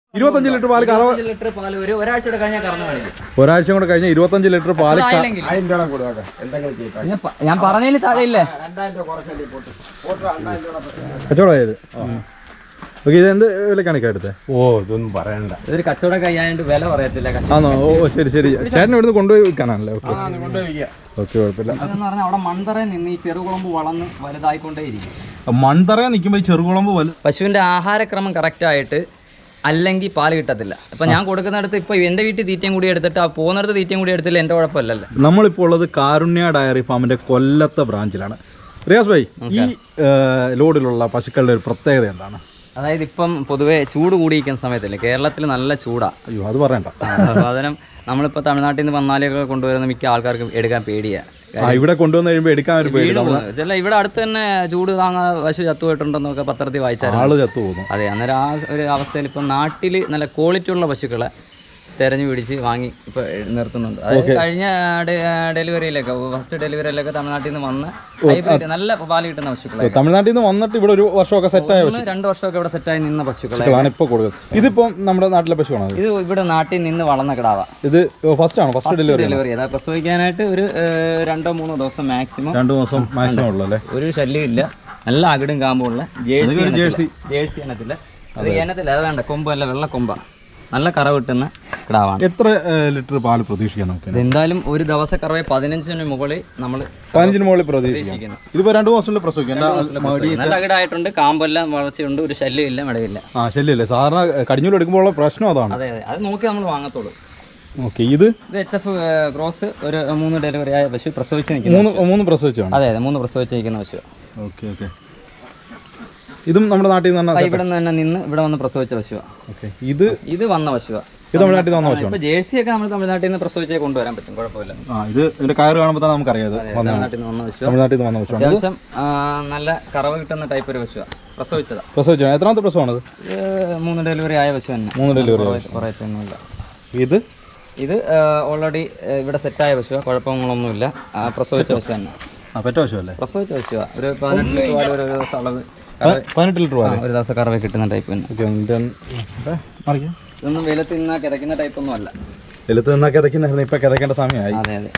ഇരുപത്തഞ്ച് ലിറ്റർ പാല് കറവ ഇരുപത്തഞ്ച് ലിറ്റർ പാല് ഒരു ഒരാഴ്ചയുടെ കഴിഞ്ഞാൽ കറന്നു കാണിക്കും ഒരാഴ്ച കൂടെ കഴിഞ്ഞ ഇരുപത്തഞ്ച് ലിറ്റർ പാല് ക- ആയില്ലെങ്കിൽ അതിൻ്റെ കൂടെ കൊടുക്കാം എന്തെങ്കിലും ചെയ്താൽ പിന്നെ പ- ഞാൻ പറഞ്ഞതിൽ താഴെയില്ലേ രണ്ടായിരം രൂപ കുറച്ചല്ലേ പോട്ട് പോട്ട് രണ്ടായിരം രൂപ കച്ചവടമായത് ഓക്കെ ഇത് എന്ത് വിലക്കാണ് എടുത്തത് ഓ ഇതൊന്നും പറയണ്ട ഇതൊരു കച്ചവട കൈയായിട്ട് വില പറയത്തില്ല കച്ചവടം ആണോ ഓ ശരി ശരി ചേട്ടൻ ഇവിടുന്ന് കൊണ്ടുപോയി വിൽക്കാനാണല്ലേ ഓക്കെ കൊണ്ടുപോയി ഓക്കെ കുഴപ്പമില്ല എന്ന് പറഞ്ഞാൽ അവിടെ മൺതറയിൽ നിന്ന് ഈ ചെറുകുളമ്പ് വളർന്ന് വലുതായിക്കൊണ്ടേയിരിക്കും മൺതറ നിൽക്കുമ്പോൾ ഈ ചെറുകുളമ്പ് വലു പശുവിൻ്റെ ആഹാരക്രമം കറക്റ്റായിട്ട് അല്ലെങ്കിൽ പാല് കിട്ടത്തില്ല ഇപ്പം ഞാൻ കൊടുക്കുന്നിടത്ത് ഇപ്പോൾ എൻ്റെ വീട്ടിൽ തീറ്റയും കൂടി എടുത്തിട്ട് ആ പോകുന്നിടത്ത് തീറ്റയും കൂടി എടുത്തില്ല എൻ്റെ കുഴപ്പമില്ലല്ലോ നമ്മളിപ്പോൾ ഉള്ളത് കാരുണ്യ ഡയറി ഫാമിന്റെ കൊല്ലത്തെ ബ്രാഞ്ചിലാണ് റിയാസ് ഭായി ഈ ഏഹ്, ലോഡിലുള്ള പശുക്കളുടെ ഒരു പ്രത്യേകത എന്താണ് അതായത് ഇപ്പം പൊതുവേ ചൂട് കൂടിയിരിക്കുന്ന സമയത്തല്ലേ കേരളത്തിൽ നല്ല ചൂടാണ് അയ്യോ അത് പറയണ്ട സാധനം നമ്മളിപ്പോൾ തമിഴ്നാട്ടിൽ നിന്ന് വന്നാലൊക്കെ കൊണ്ടുവരുന്ന മിക്ക ആൾക്കാർക്കും എടുക്കാൻ പേടിയാണ് ആ ഇവിടെ കൊണ്ടുവന്ന് കഴിയുമ്പോൾ എടുക്കാൻ ഒരു പേടി വീട് പോകുന്നത് ചില ഇവിടെ അടുത്ത് തന്നെ ചൂട് താങ്ങാൻ പശു ചത്തുപോയിട്ടുണ്ടെന്നൊക്കെ പത്രത്തിൽ വായിച്ചായിരുന്നു ആള് ചത്തു പോകുന്നു അതെ അന്നേരം ആ ഒരു അവസ്ഥയിൽ ഇപ്പം നാട്ടിൽ നല്ല ക്വാളിറ്റി ഉള്ള പശുക്കളെ തെരഞ്ഞു പിടിച്ച് വാങ്ങി ഇപ്പൊ നിർത്തുന്നുണ്ട് അതായത് കഴിഞ്ഞ ഡെലിവറിയിലൊക്കെ ഫസ്റ്റ് ഡെലിവറിയിലൊക്കെ തമിഴ്നാട്ടിൽ നിന്ന് വന്ന് hybrid നല്ല പാല് കിട്ടുന്ന പശുക്കളെ തമിഴ്നാട്ടിൽ നിന്ന് വന്നിട്ട് ഇവിടെ ഒരു വർഷമൊക്കെ സെറ്റായ ഒന്ന് രണ്ട് വർഷമൊക്കെ ഇവിടെ സെറ്റായി നിന്ന പശുക്കളെ പശുക്കളാണ് ഇപ്പോൾ കൊടുക്കുന്നത് ഇതിപ്പം നമ്മുടെ നാട്ടിലെ പശുവാണ് അത് ഇത് ഇവിടെ നാട്ടിൽ നിന്ന് വളർന്ന കിടാവ ഇത് ഫസ്റ്റ് ആണോ ഫസ്റ്റ് ഡെലിവറി ഡെലിവറി ചെയ്താൽ പ്രസവിക്കാനായിട്ട് ഒരു ഏഹ്, രണ്ടോ മൂന്നോ ദിവസം മാക്സിമം രണ്ടു ദിവസം മാക്സിമം ഉള്ളൂ അല്ലേ ഒരു ശല്യം ഇല്ല നല്ല അകിടും കാമ്പുള്ള ജേഴ്സി അതൊക്കെ ഒരു ഇനത്തില്ല. ജേഴ്സി. ജേഴ്സി ഇനത്തില്ല അത് ഇനത്തില്ല അത് വേണ്ട കൊമ്പല്ല വെള്ള കൊമ്പ നല്ല കറ കിട്ടുന്ന കിടാവാണ് എത്ര ലിറ്റർ പാല് പ്രതീക്ഷിക്കാം നമുക്ക് എന്തായാലും ഒരു ദിവസക്കറവെ പതിനഞ്ചിന് മുകളിൽ നമ്മൾ പതിനഞ്ചിന് മുകളിൽ പ്രതീക്ഷിക്കാം പ്രതീക്ഷിക്കുന്നു ഇതിപ്പോ രണ്ടു മാസത്തിൽ പ്രസവിക്കാം എൻ്റെ നല്ല അകിടായിട്ടുണ്ട് കാമ്പെല്ലാം വളർച്ചയുണ്ട് ഒരു ശല്യമില്ല മടയില്ല ആ ശല്യല്ലേ സാധാരണ കടിഞ്ഞൂൽ എടുക്കുമ്പോൾ പ്രശ്നം അതാണ് അതെ അതെ അത് നോക്കി നമ്മൾ വാങ്ങത്തുള്ളൂ ഓക്കെ ഇത് ഇത് എച്ച് എഫ് ക്രോസ് ഒരു മൂന്ന് ഡെലിവറി ആയ പശു പ്രസവിച്ച് നിൽക്കുന്നു മൂന്ന് മൂന്ന് പ്രസവിച്ചാണ് അതെ അതെ മൂന്ന് പ്രസവിച്ച് നിൽക്കുന്ന പശു ഓക്കെ ഓക്കെ ഇതും നമ്മുടെ നാട്ടിൽ നിന്ന് തന്നെ ഇവിടെ നിന്ന് തന്നെ നിന്ന് ഇവിടെ വന്ന് പ്രസവിച്ച പശുവാ ഓക്കെ ഇത് ഇത് വന്ന പശുവാ ഇത് തമിഴ്നാട്ടിൽ നിന്ന് വന്ന പശുവാണ് ഇപ്പൊ ജേഴ്സി ഒക്കെ നമ്മൾ തമിഴ്നാട്ടിൽ നിന്ന് പ്രസവിച്ചേ കൊണ്ടുവരാൻ പറ്റും കുഴപ്പമില്ല ആ ഇത് ഇതിന്റെ കയറ് കാണുമ്പോൾ തന്നെ നമുക്കറിയാം ഇത് വന്ന തമിഴ്നാട്ടിൽ നിന്ന് വന്ന പശു തമിഴ്നാട്ടിൽ നിന്ന് വന്ന പശുവാണ് അത്യാവശ്യം ആ, നല്ല കറവ് കിട്ടുന്ന ടൈപ്പ് ഒരു പശുവാ പ്രസവിച്ചതാ പ്രസവിച്ചാണ് എത്രാമത്തെ പ്രസവമാണത് ഇത് മൂന്ന് ഡെലിവറി ആയ പശു തന്നെ മൂന്ന് ഡെലിവറി കുറയത്തൊന്നുമില്ല ഇത് ഇത് ഓൾറെഡി ഇവിടെ സെറ്റായ പശുവാ കുഴപ്പങ്ങളൊന്നുമില്ല ആ, പ്രസവിച്ച പശു തന്നെ ആ പെറ്റ പശുവല്ലേ പ്രസവിച്ച പശുവാ ഒരു പതിനെട്ട് ലിറ്റർ പാല് ഒരു ദിവസം അളവ് പ- പതിനെട്ട് ലിറ്റർ ആ, പാല് ഒരു ദിവസം കറവ് കിട്ടുന്ന ടൈപ്പ് തന്നെ ഓക്കെ എന്നിട്ട് ഏ, മറിക്കാം ഇതൊന്നും വെയിലത്ത് നിന്നാ കിതയ്ക്കുന്ന ടൈപ്പ് ഒന്നും അല്ല എലുത്ത് നിന്നാ കിതയ്ക്കുന്നായിരുന്നു ഇപ്പൊ കിതയ്ക്കേണ്ട സമയമായി അതെ അതെ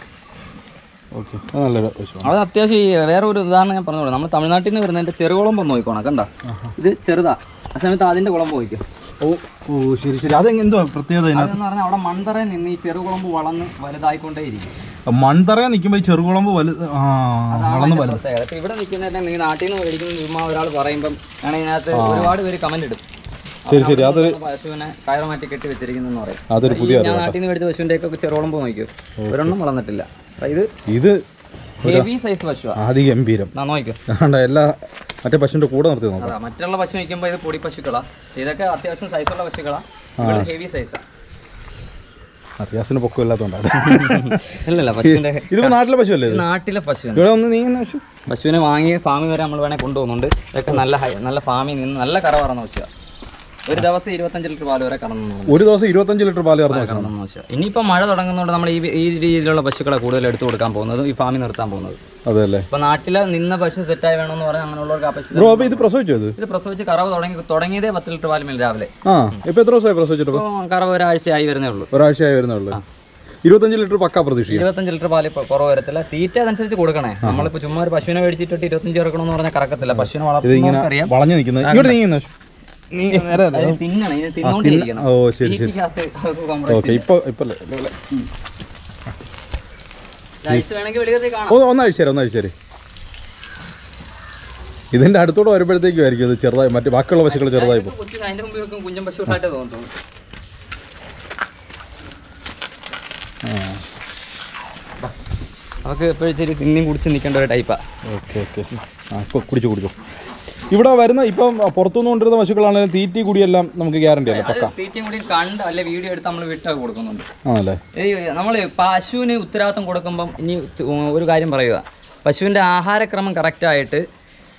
ഓക്കെ അത് നല്ലൊരു പശുവാണ് അത് അത്യാവശ്യം ഈ വേറെ ഒരു ഉദാഹരണം ഞാൻ പറഞ്ഞോളൂ നമ്മൾ തമിഴ്നാട്ടിൽ നിന്ന് വരുന്നതിന്റെ ചെറുകുളമ്പ് നോക്കിക്കോണം കണ്ട ഇത് ചെറുതാ ആ സമയത്ത് അതിന്റെ കുളമ്പ് നോക്കിയോ ഓ ഓ ശരി ശരി അത് എന്തോ പ്രത്യേകത ഇതിനകത്ത്? അതെന്ന് പറഞ്ഞാൽ അവിടെ മൺതറയിൽ നിന്ന് ഈ ചെറുകുളമ്പ് വളർന്ന് വലുതായിക്കൊണ്ടേയിരിക്കും മൺതറ നിൽക്കുമ്പോൾ ഈ ചെറുകുളമ്പ് വലുത് ആ വളർന്ന് വലുത് പ്രത്യേകത ഇപ്പൊ ഇവിടെ നിൽക്കുന്നതിന്റെ നീ നാട്ടിൽ നിന്ന് മേടിക്കുന്ന ചുമ്മാ ഒരാൾ പറയുമ്പം ആണ് ഇതിനകത്ത് ഒരുപാട് പേര് കമന്റ് ഇടും ശരി ശരി അതൊരു പശുവിനെ കയറ് മാറ്റി കെട്ടി വെച്ചിരിക്കുന്നു പറയും അതൊരു ഈ പുതിയ ഞാൻ നാട്ടിൽ നിന്ന് മേടിച്ച പശുവിന്റെ ഒക്കെ ചെറുകുളമ്പ് നോക്കിയോ ഒരെണ്ണം വളർന്നിട്ടില്ല അപ്പൊ ഇത് ഇത് ഹെവി സൈസ് പശുവാ ആദ്യ ഗംഭീരം നാ നോക്കിയോ ആണ്ട എല്ലാ മറ്റേ പശുവിന്റെ കൂടെ നിർത്തി നോക്കാം അതാ മറ്റുള്ള പശു നിൽക്കുമ്പോൾ ഇത് പൊടി പശുക്കളാ ഇതൊക്കെ അത്യാവശ്യം സൈസുള്ള പശുക്കളാ ഹെവി സൈസാ അത്യാവശ്യത്തിന് പൊക്കമില്ലാത്തതുകൊണ്ടാണ് ഇല്ലല്ല പശുവിന്റെ ഇതിപ്പോ നാട്ടിലെ പശു അല്ലേ ഇത് നാട്ടിലെ പശുവിന് ഇവിടെ ഒന്ന് നീങ്ങുന്ന പശു പശുവിനെ വാങ്ങി ഫാമിൽ വരെ നമ്മൾ വേണേൽ കൊണ്ടുപോകുന്നുണ്ട് ഇതൊക്കെ നല്ല ഹൈ നല്ല ഫാമിൽ നിന്ന് നല്ല കറ പറന്ന പശുവാ ഒരു ദിവസം ഇരുപത്തഞ്ച് ലിറ്റർ പാല് വരെ കറന്നു ഒരു ദിവസം ഇരുപത്തഞ്ച് ലിറ്റർ പാല് കറന്ന് വെക്കണം കറന്നു പശു ഇനിയിപ്പോൾ മഴ തുടങ്ങുന്നതുകൊണ്ട് നമ്മൾ ഈ ഈ രീതിയിലുള്ള പശുക്കളെ കൂടുതൽ എടുത്തു കൊടുക്കാൻ പോകുന്നത് ഈ ഫാമിൽ നിർത്താൻ പോകുന്നത് അതെ അല്ലേ ഇപ്പൊ നാട്ടിലെ നിന്ന പശു സെറ്റായി വേണമെന്ന് പറഞ്ഞാൽ അങ്ങനെയുള്ളവർക്ക് ആ പശു ബ്രോ അപ്പൊ ഇത് പ്രസവിച്ചോ ഇത് ഇത് പ്രസവിച്ച് കറവ് തുടങ്ങി തുടങ്ങിയതേ പത്ത് ലിറ്റർ പാല് മേൽ രാവിലെ ആ ഇപ്പൊ എത്ര ദിവസമായി പ്രസവിച്ചിട്ട് ഇപ്പൊ? ഇപ്പോൾ കറവ് ഒരാഴ്ചയായി വരുന്നേ ഉള്ളൂ ഒരാഴ്ചയായി വരുന്നേ ഉള്ളൂ ഇരുപത്തഞ്ച് ലിറ്റർ പക്ക പ്രതീക്ഷിക്കാം ഇരുപത്തഞ്ച് ലിറ്റർ പാല് ഇപ്പൊ കുറവ് വരത്തില്ല തീറ്റ അതനുസരിച്ച് കൊടുക്കണേ നമ്മളിപ്പോ ചുമ്മാ ഒരു പശുവിനെ മേടിച്ചിട്ട് ഇരുപത്തഞ്ച് ചേർക്കണമെന്ന് പറഞ്ഞാൽ കറക്കത്തില്ല പശുവിനെ വളർത്തുന്നവർക്ക് അറിയാം വളഞ്ഞു നിൽക്കുന്നത് ഇങ്ങോട്ട് നീങ്ങുന്ന പശു നീ നേരെ അല്ലേ? അത് തിന്നണം ഇതിനെ തിന്നോണ്ടിരിക്കണം ഓ ശരി ശരി തീറ്റയ്ക്കകത്ത് അവർക്ക് compromise ഓക്കെ ഇപ്പൊ ഇപ്പൊ അല്ലേ? ഇല്ല. ലൈറ്റ് വേണമെങ്കിൽ വെളിയിൽ കാണാം ഒന്ന് ഒന്ന് അഴിച്ചേരാ ഒന്ന് അഴിച്ചേര് ഇതിന്റെ അടുത്തോടെ വരുമ്പോഴത്തേക്കും ആയിരിക്കും ഇത് ചെറുതായി മറ്റു ബാക്കിയുള്ള പശുക്കൾ ചെറുതായി പോകും കൊച്ചു അതിന്റെ മുമ്പിൽ വെക്കും കുഞ്ഞൻ പശുവായിട്ട് തോന്നുന്നു അവർക്ക് എപ്പോഴും ഇച്ചിരി തിന്നിയും കുടിച്ച് നിൽക്കേണ്ട ഒരു ടൈപ്പാ ഓക്കെ ഓക്കെ ആ ഇപ്പൊ കുടിച്ചു കുടിച്ചു ഇവിടെ വരുന്ന ഇപ്പം പുറത്തുനിന്ന് കൊണ്ടിരുന്ന പശുക്കളാണെങ്കിലും തീറ്റി കുടിയെല്ലാം നമുക്ക് ഗ്യാരണ്ടി അല്ലേ അത് തീറ്റയും കൂടി കണ്ട് അല്ലെ വീഡിയോ എടുത്ത് നമ്മൾ വിട്ടൊക്കെ കൊടുക്കുന്നുണ്ട് ആണല്ലേ നമ്മൾ പശുവിന് ഉത്തരവാദിത്തം കൊടുക്കുമ്പം ഇനി ത- ഒരു കാര്യം പറയുക പശുവിൻ്റെ ആഹാരക്രമം കറക്റ്റായിട്ട്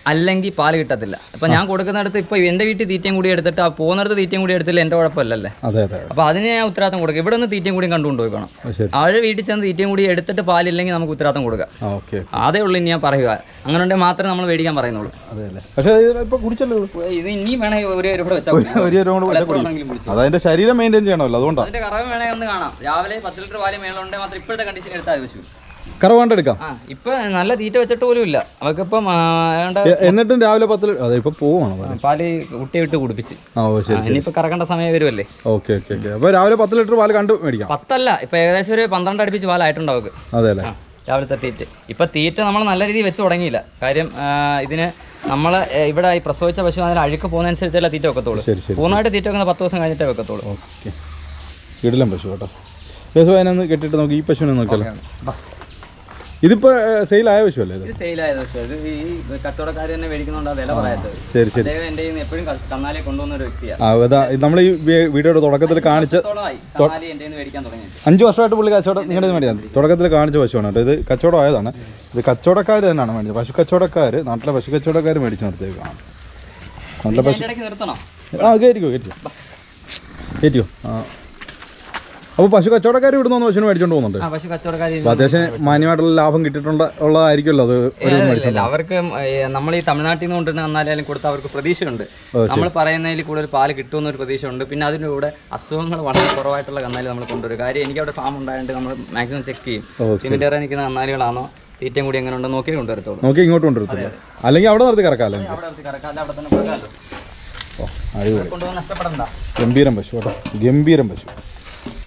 അല്ലെങ്കിൽ പാല് കിട്ടത്തില്ല ഇപ്പം ഞാൻ കൊടുക്കുന്നിടത്ത് ഇപ്പോൾ എൻ്റെ വീട്ടിൽ തീറ്റയും കൂടി എടുത്തിട്ട് ആ പോകുന്നിടത്ത് തീറ്റയും കൂടി എടുത്തില്ല എൻ്റെ കുഴപ്പമില്ലല്ലേ അതെ അതെ അപ്പോൾ അതിന് ഞാൻ ഉത്തരവാദിത്തം കൊടുക്കും ഇവിടെ നിന്ന് തീറ്റയും കൂടി കണ്ടുകൊണ്ട് പോയിക്കണം ആ, ശരി അവരുടെ വീട്ടിൽ ചെന്ന് തീറ്റയും കൂടി എടുത്തിട്ട് പാലില്ലെങ്കിൽ നമുക്ക് ഉത്തരവാദിത്തം കൊടുക്കാം ആ ഓക്കെ അതേ ഉള്ളൂ ഇനി ഞാൻ പറയുക അങ്ങനെ ഉണ്ടെങ്കിൽ മാത്രമേ നമ്മൾ മേടിക്കാൻ പറയുന്നുള്ളൂ അതെ അല്ലേ പക്ഷേ ഇപ്പൊ കുടിച്ചല്ലോ ഇത് ഇനി വേണമെങ്കിൽ ഒരു ഒരു കൂടെ വെച്ചാൽ മതി. ഒരു നേരം കൊണ്ട് എത്ര വെച്ചാൽ കുടിക്കും വേണമെങ്കിലും വിളിച്ചു അതതിന്റെ ശരീരം മെയിൻറ്റെയിൻ ചെയ്യണമല്ലോ അതുകൊണ്ടാണ് അതിന്റെ കറവ് വേണമെങ്കിൽ ഒന്ന് കാണാം രാവിലെ പത്ത് ലിറ്റർ പാല് മേളുണ്ടെങ്കിൽ മാത്രം ഇപ്പോഴത്തെ കണ്ടീഷൻ എടുത്താൽ മതി പശു കറ വേണ്ടെടുക്കാം ആ ഇപ്പൊ നല്ല തീറ്റ വെച്ചിട്ട് പോലും ഇല്ല അവർക്കിപ്പം ആ, ഏതാണ്ട് എ- എന്നിട്ടും രാവിലെ പത്തിൽ അതെ ഇപ്പൊ പോവാണ് പാല്. പാല് കുട്ടിയെ വിട്ട് കുടിപ്പിച്ച് ആ ഓ ശരി ആ, ഇനിയിപ്പോ കറക്കേണ്ട സമയം വരുമല്ലേ ഓക്കെ ഓക്കെ ഓക്കെ അപ്പൊ രാവിലെ പത്ത് ലിറ്റർ പാല് കണ്ടു മേടിക്കാം പത്തല്ല ഇപ്പൊ ഏകദേശം ഒരു പന്ത്രണ്ട് അടുപ്പിച്ച് പാലായിട്ടുണ്ടാവും അവർക്ക് അതെ അല്ലേ ആ രാവിലത്തെ തീറ്റ ഇപ്പൊ തീറ്റ നമ്മൾ നല്ല രീതിയിൽ വെച്ച് തുടങ്ങിയില്ല കാര്യം ആ, ഇതിന് നമ്മൾ ഇവിടെ ഈ പ്രസവിച്ച പശു അതിന് അഴുക്ക് പോകുന്നതനുസരിച്ചല്ല തീറ്റ വെക്കത്തുള്ളൂ ശരി ശരി പൂർണ്ണമായിട്ട് തീറ്റ വെക്കുന്ന പത്ത് ദിവസം കഴിഞ്ഞിട്ടേ വെക്കത്തുള്ളൂ ഓക്കെ ഇടലം പശു കേട്ടോ പശു അതിനൊന്ന് കെട്ടിട്ട് നമുക്ക് ഈ പശുവിനെ നോക്കിയാലോ ഇതിപ്പോ സെയിൽ ആയ പശു അല്ലേ ഇത് ഇത് സെയിലായത് പക്ഷേ ഇത് ഈ കച്ചവടക്കാർ തന്നെ മേടിക്കുന്നുണ്ട് ആ വില പറയാത്തത് ശരി ശരി അദ്ദേഹം എൻ്റെ കയ്യിൽ നിന്ന് എപ്പോഴും കന്നാലിയെ കൊണ്ടുവന്ന ഒരു വ്യക്തിയാണ് ആ അതാ നമ്മൾ ഈ വീ- വീഡിയോയുടെ തുടക്കത്തിൽ കാണിച്ച വർഷത്തോളമായി കന്നാലി എൻ്റെ കയ്യിൽ നിന്ന് മേടിക്കാൻ തുടങ്ങിയത് അഞ്ച് വർഷമായിട്ട് പുള്ളി കച്ചവടം നിങ്ങളുടെ മേടിയാണ് തുടക്കത്തിൽ കാണിച്ച പശുവാണ് കേട്ടോ ഇത് കച്ചവടം ആയതാണ് ഇത് കച്ചവടക്കാർ തന്നെയാണ് മേടിച്ചത് പശു കച്ചവടക്കാർ നാട്ടിലെ പശു കച്ചവടക്കാർ മേടിച്ച് നിർത്തിയേക്കാണ് നാട്ടിലെ ഇനി പശു അതിൻ്റെ ഇടയ്ക്ക് നിർത്തണം ആ കയറ്റിക്കോ കയറ്റിയോ കയറ്റിയോ ആ അപ്പോൾ പശു കച്ചവടക്കാർ ഇവിടുന്ന് വന്ന് പശുവിനെ മേടിച്ചോണ്ട് പോകുന്നുണ്ട് ആ പശു കച്ചവടക്കാർ അപ്പോൾ അത്യാവശ്യം മാന്യമായിട്ടുള്ള ലാഭം കിട്ടിയിട്ടുണ്ട് ഉള്ളതായിരിക്കുമല്ലോ അത് ഒരു ഇല്ല അവർക്ക് നമ്മൾ ഈ തമിഴ്നാട്ടിൽ നിന്ന് കൊണ്ടുവരുന്ന കന്നാലും കൊടുത്ത അവർക്ക് പ്രതീക്ഷയുണ്ട് നമ്മൾ പറയുന്നതിൽ കൂടുതൽ പാല് കിട്ടുമെന്ന് ഒരു പ്രതീക്ഷയുണ്ട് പിന്നെ അതിൻ്റെ കൂടെ അസുഖങ്ങൾ വളരെ കുറവായിട്ടുള്ള കന്നാലി നമ്മൾ കൊണ്ടുവരും കാര്യം എനിക്ക് അവിടെ ഫാം ഉണ്ടായതുകൊണ്ട് നമ്മൾ മാക്സിമം ചെക്ക് ചെയ്യും സിമെൻറ്റേറെ നിൽക്കുന്ന കന്നാലികളാണോ തീറ്റയും കൂടി എങ്ങനെ ഉണ്ടെന്ന് നോക്കി കൊണ്ടുവരത്തുള്ളൂ നോക്കി ഇങ്ങോട്ട് കൊണ്ടുവരത്തില്ല അല്ലെങ്കിൽ അവിടെ നിർത്തി കിടക്കാം അല്ലെങ്കിൽ അവിടെ നിർത്തി കറക്കാതെ അവിടെ തന്നെ കൊടുക്കാമല്ലോ ഓ അടിപൊളി കൊണ്ടുപോകാൻ നഷ്ടപ്പെടണ്ട ഗംഭീരം പശു കേട്ടോ ഗംഭീരം പശു